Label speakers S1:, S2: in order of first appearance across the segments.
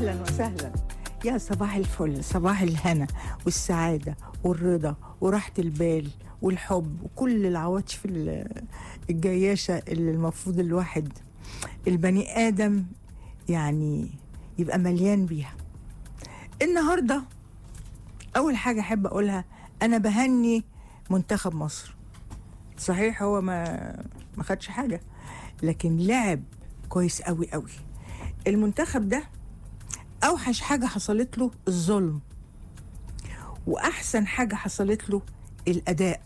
S1: اهلا وسهلا يا صباح الفل صباح الهنا والسعاده والرضا وراحه البال والحب وكل العواطف ال- الجياشه اللي المفروض الواحد البني ادم يعني يبقى مليان بيها النهارده اول حاجه احب اقولها انا بهني منتخب مصر صحيح هو ما ما خدش حاجه لكن لعب كويس قوي قوي المنتخب ده اوحش حاجه حصلت له الظلم واحسن حاجه حصلت له الاداء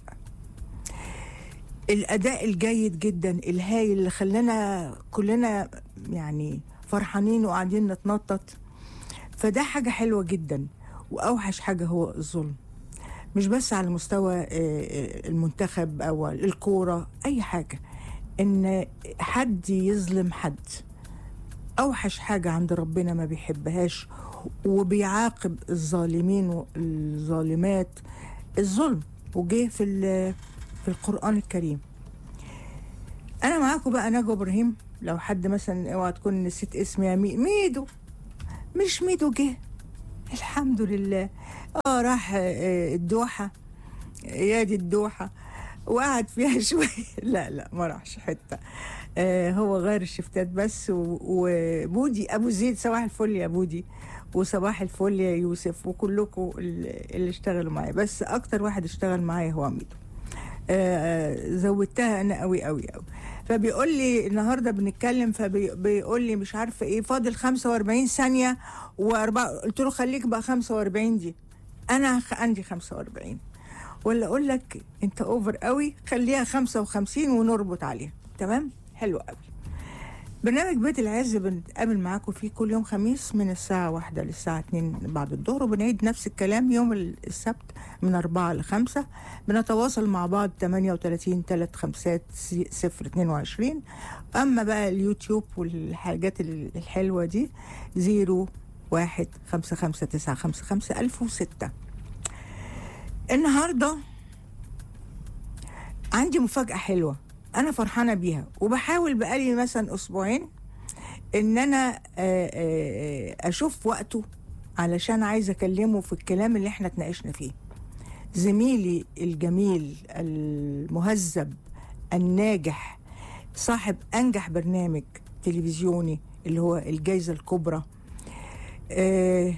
S1: الاداء الجيد جدا الهايل اللي خلانا كلنا يعني فرحانين وقاعدين نتنطط فده حاجه حلوه جدا واوحش حاجه هو الظلم مش بس على مستوى آه، آه، المنتخب او الكوره اي حاجه ان حد يظلم حد اوحش حاجه عند ربنا ما بيحبهاش وبيعاقب الظالمين والظالمات الظلم وجه في ال- في القران الكريم انا معاكم بقى نجوى ابراهيم لو حد مثلا اوعى تكون نسيت اسمي يا مي- ميدو مش ميدو جه الحمد لله اه راح آه، الدوحه يا دي الدوحه وقعد فيها شويه لا لا ما راحش حته آه هو غير الشفتات بس و- وبودي ابو زيد صباح الفل يا بودي وصباح الفل يا يوسف وكلكم اللي اللي اشتغلوا معايا بس اكتر واحد اشتغل معايا هو ميدو آه، زودتها انا قوي قوي قوي فبيقول لي النهارده بنتكلم فبيقول لي مش عارفه ايه فاضل 45 ثانيه واربعه قلت له خليك بقى 45 دي انا خ- عندي 45 ولا اقول لك انت اوفر قوي خليها 55 ونربط عليها تمام حلو قوي برنامج بيت العز بنتقابل معاكم فيه كل يوم خميس من الساعة واحدة للساعة اتنين بعد الظهر وبنعيد نفس الكلام يوم السبت من أربعة لخمسة بنتواصل مع بعض 38 3 خمسات صفر 22 أما بقى اليوتيوب والحاجات ال- الحلوة دي زيرو واحد خمسة خمسة تسعة خمسة خمسة ألف وستة النهاردة عندي مفاجأة حلوة أنا فرحانة بيها وبحاول بقالي مثلا أسبوعين إن أنا آه، آه، آه، أشوف وقته علشان عايزة أكلمه في الكلام اللي إحنا اتناقشنا فيه زميلي الجميل المهذب الناجح صاحب أنجح برنامج تلفزيوني اللي هو الجايزة الكبرى آه،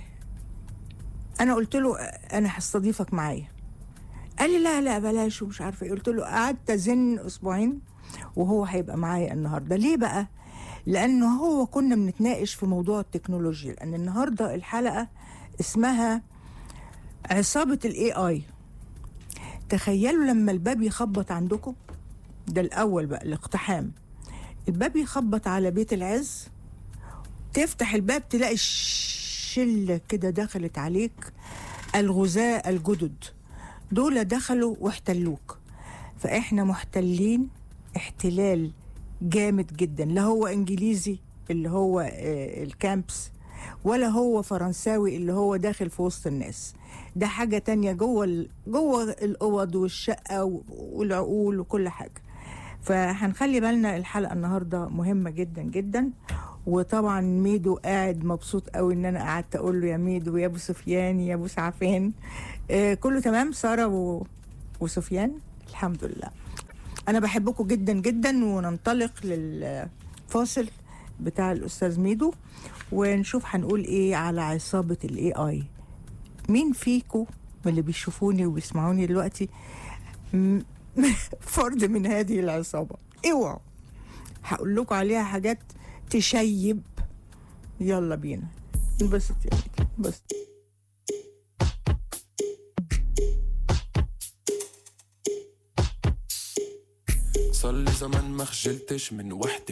S1: أنا قلت له أنا هستضيفك معايا قال لي لا لا بلاش ومش عارفه ايه قلت له قعدت ازن اسبوعين وهو هيبقى معايا النهارده ليه بقى لانه هو كنا بنتناقش في موضوع التكنولوجيا لان النهارده الحلقه اسمها عصابه الاي اي تخيلوا لما الباب يخبط عندكم ده الاول بقى الاقتحام الباب يخبط على بيت العز تفتح الباب تلاقي شله كده دخلت عليك الغزاة الجدد دول دخلوا واحتلوك فاحنا محتلين احتلال جامد جدا لا هو انجليزي اللي هو آه، الكامبس ولا هو فرنساوي اللي هو داخل في وسط الناس ده حاجة تانية جوه ال- جوه الأوض والشقة و- والعقول وكل حاجة فهنخلي بالنا الحلقة النهاردة مهمة جدا جدا وطبعا ميدو قاعد مبسوط قوي ان انا قعدت اقول له يا ميدو يا ابو سفيان يا ابو سعفان آه كله تمام ساره و... وسفيان الحمد لله انا بحبكم جدا جدا وننطلق للفاصل بتاع الاستاذ ميدو ونشوف هنقول ايه على عصابه الاي اي مين فيكم من اللي بيشوفوني وبيسمعوني دلوقتي م- فرد من هذه العصابه اوعوا هقول لكم عليها حاجات تشيب يلا بينا انبسط يا ميدو انبسط
S2: صار لي زمان ما خجلتش من وحدة